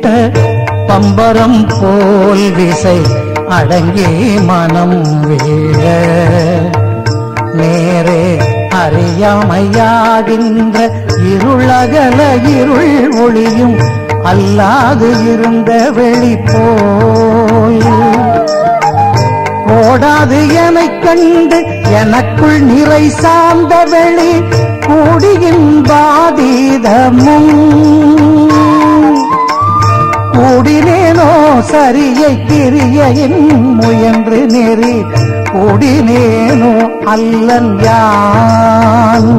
பூட்ட பம்பரம் போல் விசை அடங்கி மனம் வீழ நேரே அறியாமையாகின்ற இருளகல இருள் ஒளியும் அல்லாது இருந்த வெளி போய் ஓடாது எனக் கண்டு எனக்குள் நிறை சார்ந்த வெளி கூடியின் பாதீதமும் கூடினேனோ சரியை கிரியையின் முயன்று நெறி கூடினேனோ அல்லன் யான்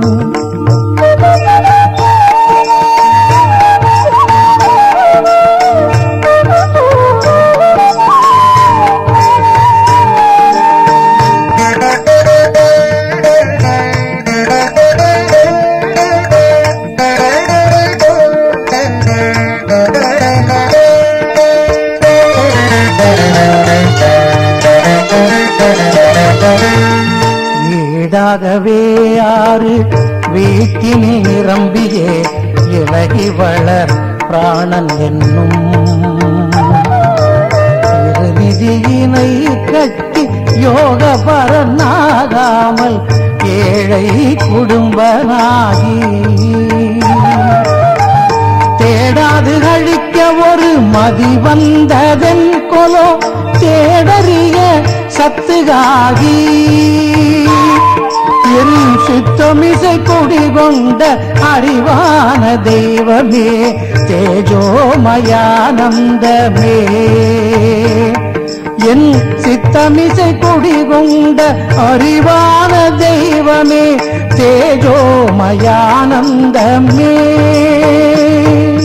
ஈடாகவே ஆறு வீட்டினில் நிரம்பியே இலகி வளர் பிராணன் என்னும் திருநிதியினை கட்டி யோக பரனாகாமல் ஏழை குடும்பனாகி தேடாது அழிக்க ஒரு மதி வந்ததென் கொலோ தேடறிய சத்துகாகி என் சித்தமிசை குடிகொண்ட அறிவான தெய்வமே தேஜோமயானந்தமே என் சித்தமிசை குடிகொண்ட அறிவான தெய்வமே தேஜோமயானந்தமே